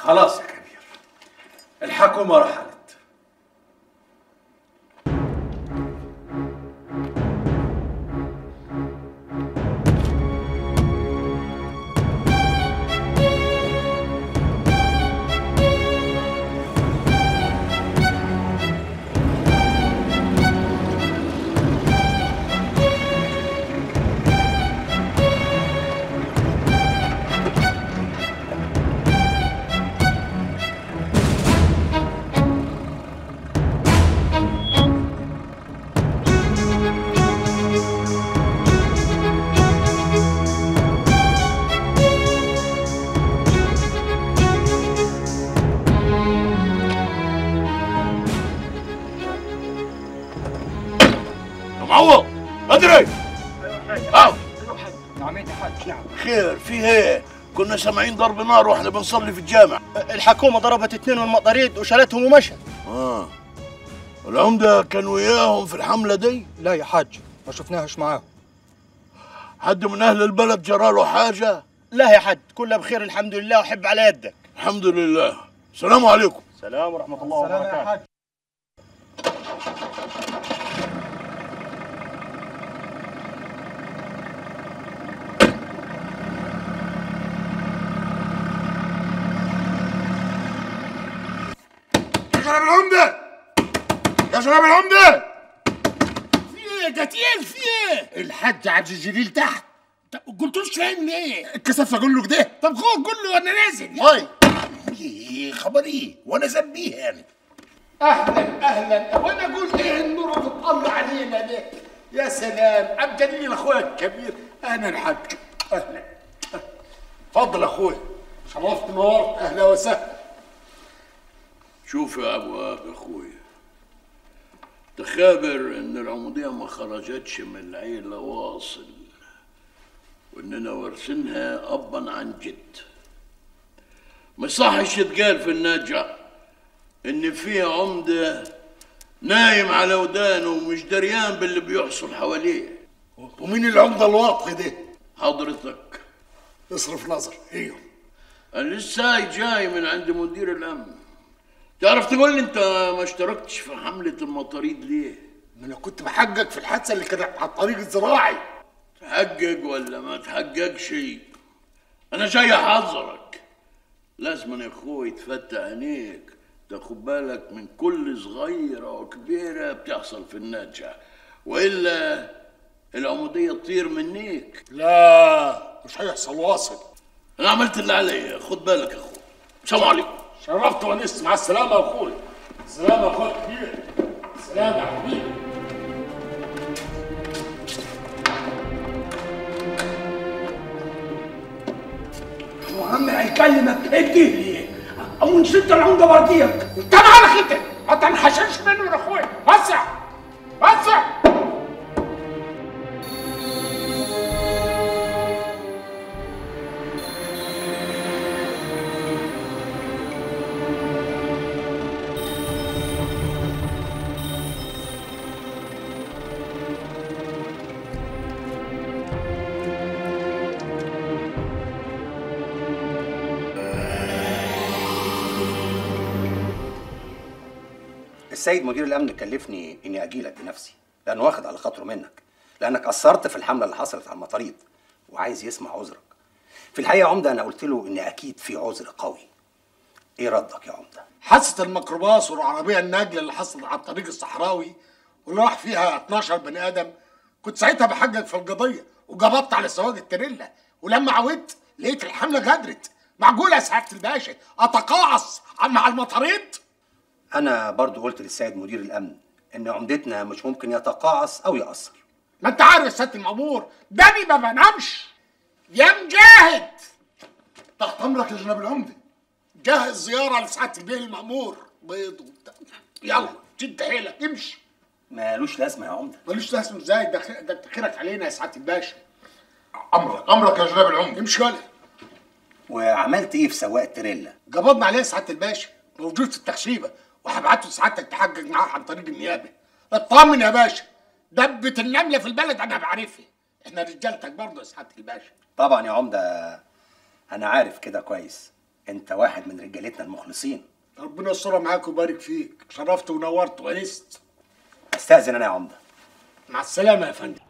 خلاص يا كبير الحكومة رحلت يا معوض ادري اه نعمين يا حاج نعم خير في ايه كنا سامعين ضرب نار واحنا بنصلي في الجامع الحكومة ضربت اثنين من المطاريد وشالتهم ومشى اه العمدة كان وياهم في الحملة دي لا يا حاج ما شفناهش معاهم حد من أهل البلد جراله حاجة لا يا حاج كله بخير الحمد لله وحب على يدك الحمد لله السلام عليكم سلام ورحمة الله سلام يا وبركاته حاج يا جناب العمدة يا جناب العمدة في ايه يا قتيل في ايه؟ الحاج عبد الجليل تحت طب قلتوش فاهم ايه؟ اتكسفت اقول له كده طب خو قول له انا نازل هاي ايه خبر ايه؟ وانا ذنبيه يعني اهلا اهلا وانا اقول ايه النور اللي بتطلع علينا ده يا سلام عبد جليل اخويا الكبير انا الحاج اهلا اتفضل اخويا شرفت نورت اهلا وسهلا شوف يا ابو وهاب يا اخويا تخابر ان العمودية ما خرجتش من العيلة واصل واننا وارثينها ابا عن جد ما يصحش يتقال في النجع ان في عمدة نايم على ودانه ومش دريان باللي بيحصل حواليه ومين العمده الواطي ده؟ حضرتك اصرف نظر ايوه انا لسه جاي من عند مدير الامن تعرف تقول لي انت ما اشتركتش في حملة المطاريد ليه؟ ما انا كنت بحقق في الحادثه اللي كانت على الطريق الزراعي تحقق ولا ما تحققش انا جاي احذرك لازم يا اخوي تفتح عينيك تاخد بالك من كل صغيرة وكبيرة بتحصل في النجع والا العمودية تطير منيك لا مش هيحصل واصل انا عملت اللي عليا خد بالك يا اخوي سلام عليكم شرفت ونست مع السلامه يا اخويا السلامه يا اخويا كبير سلام يا حبيبي وعم هيكلمك اديه ليه؟ او نسيت العمده برضيك انت مالك انت ما تنحشرش منه يا اخويا وسع وسع السيد مدير الامن كلفني اني اجيلك بنفسي لانه واخد على خاطره منك لانك قصرت في الحمله اللي حصلت على المطاريد وعايز يسمع عذرك في الحقيقه يا عمده انا قلت له ان اكيد في عذر قوي ايه ردك يا عمده حادثه الميكروباص والعربيه الناجله اللي حصلت على الطريق الصحراوي واللي راح فيها 12 بني ادم كنت ساعتها بحقق في القضيه وجبطت على سواق التريلا ولما عودت لقيت الحمله غدرت معقوله يا سعاده الباشا اتقاعس مع المطاريد انا برضو قلت للسيد مدير الامن ان عمدتنا مش ممكن يتقاعس او يقصر ما انت عارف يا سياده المامور داني ما بنامش يا مجاهد تحت امرك يا جناب العمده جهز زياره لسعاده البيه المامور بيض وبتاع يلا شد حيلك امشي مالوش لازمه يا عمده ملوش لازمه ازاي ده خ- ده خيرك علينا يا سعاده الباشا امرك امرك يا جناب العمده امشي ولا وعملت ايه في سواق التريلا قبضنا عليه سعاده الباشا موجود في التخشيبه وهبعته لسعادتك تحقق معاه عن طريق النيابه اطمن يا باشا دبة النملة في البلد أنا بعرفها إحنا رجالتك برضه يا سعادة الباشا طبعا يا عمده انا عارف كده كويس انت واحد من رجالتنا المخلصين ربنا يسترها معاك ويبارك فيك شرفت ونورت وانست استاذن انا يا عمده مع السلامه يا فندم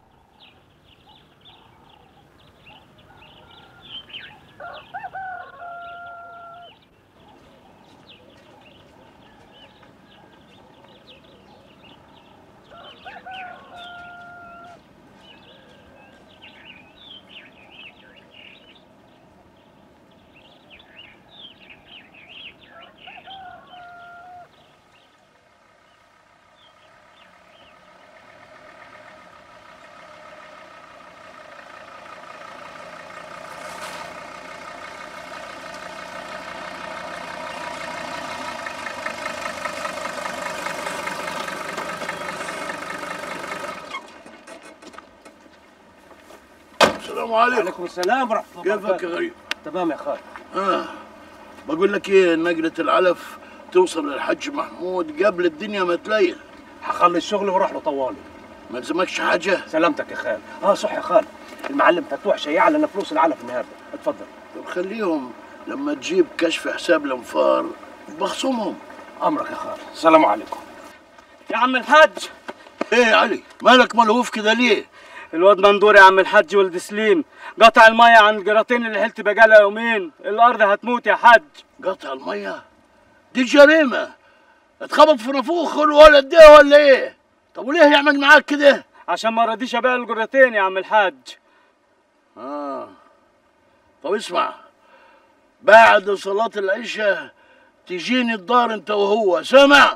السلام عليكم عليكم السلام ورحمه الله كيفك يا غريب تمام يا خال اه بقول لك ايه نقلة العلف توصل للحج محمود قبل الدنيا ما تليل هخلص الشغل واروح له طوالي ما لزمكش حاجة سلامتك يا خال اه صح يا خال المعلم فتوح شيع لنا فلوس العلف النهارده اتفضل طب خليهم لما تجيب كشف حساب الانفار بخصمهم امرك يا خال السلام عليكم يا عم الحاج ايه يا علي مالك ملهوف كده ليه الواد مندور يا عم الحاج ولد سليم قطع المية عند الجراطين اللي حلت بقالها يومين الأرض هتموت يا حاج قطع المية دي جريمة اتخبط في نافوخ الولد ده ولا ايه طب وليه يعمل معاك كده عشان ما رضيش أبيع الجراتين يا عم الحاج اه طب اسمع بعد صلاة العشاء تجيني الدار انت وهو سمع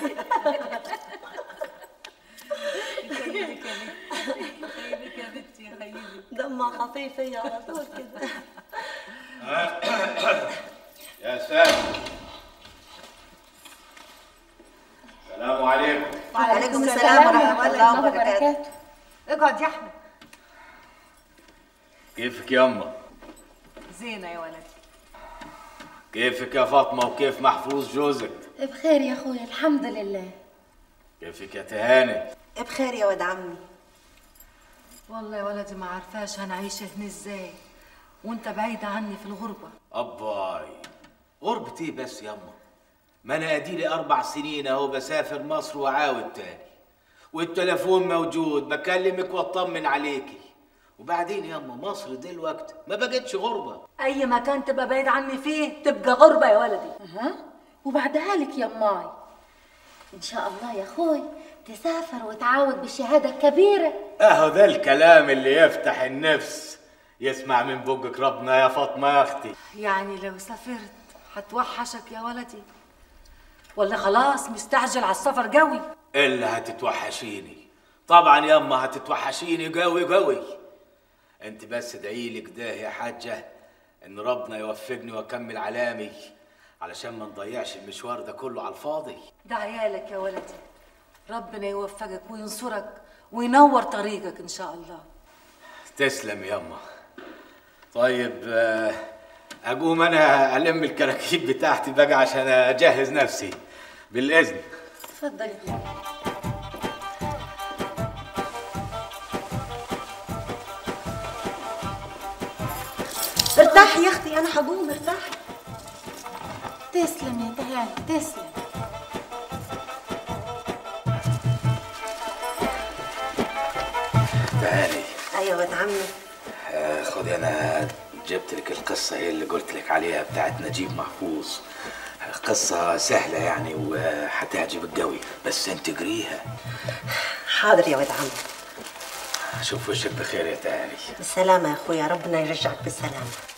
دمها خفيفة يا على طول كده يا ساتر السلام عليكم وعليكم السلام ورحمة الله وبركاته اقعد يا أحمد كيفك يما زينة يا ولدي كيفك يا فاطمة وكيف محفوظ جوزك بخير يا اخويا الحمد لله كيفك يا تهاني بخير يا ولد عمي والله يا ولدي ما عارفاش هنعيش هنا ازاي وانت بعيدة عني في الغربة أباي غربتي بس يما ما أنا أديلي أربع سنين أهو بسافر مصر وعاود تاني والتليفون موجود بكلمك واطمن عليكي وبعدين يما مصر دلوقتي ما بقتش غربة اي مكان تبقى بعيد عني فيه تبقى غربة يا ولدي ها وبعدها لك يا ماي ان شاء الله يا اخوي تسافر وتعاود بالشهادة الكبيرة أهو ده الكلام اللي يفتح النفس يسمع من بقك ربنا يا فاطمة يا أختي يعني لو سافرت هتوحشك يا ولدي ولا خلاص مستعجل على السفر قوي إلا هتتوحشيني طبعا يما هتتوحشيني قوي قوي انت بس ادعي لي كده يا حاجة ان ربنا يوفقني واكمل علامي علشان ما نضيعش المشوار ده كله على الفاضي ده عيالك يا ولدي ربنا يوفقك وينصرك وينور طريقك ان شاء الله تسلم يما طيب آه، اقوم انا الم الكراكيب بتاعتي بقى عشان اجهز نفسي بالاذن اتفضل يا اخويا ارتاحي يا أختي أنا هقوم ارتاحي تسلم يا تهاني تسلم تعالي أيوة يا ولد عمي آه، خدي انا جبت لك القصه هي اللي قلت لك عليها بتاعت نجيب محفوظ قصة سهلة يعني وهتعجبك قوي بس انت قريها حاضر يا ولد عمي شوف وشك بخير يا تهاني بالسلامة يا أخويا ربنا يرجعك بالسلامة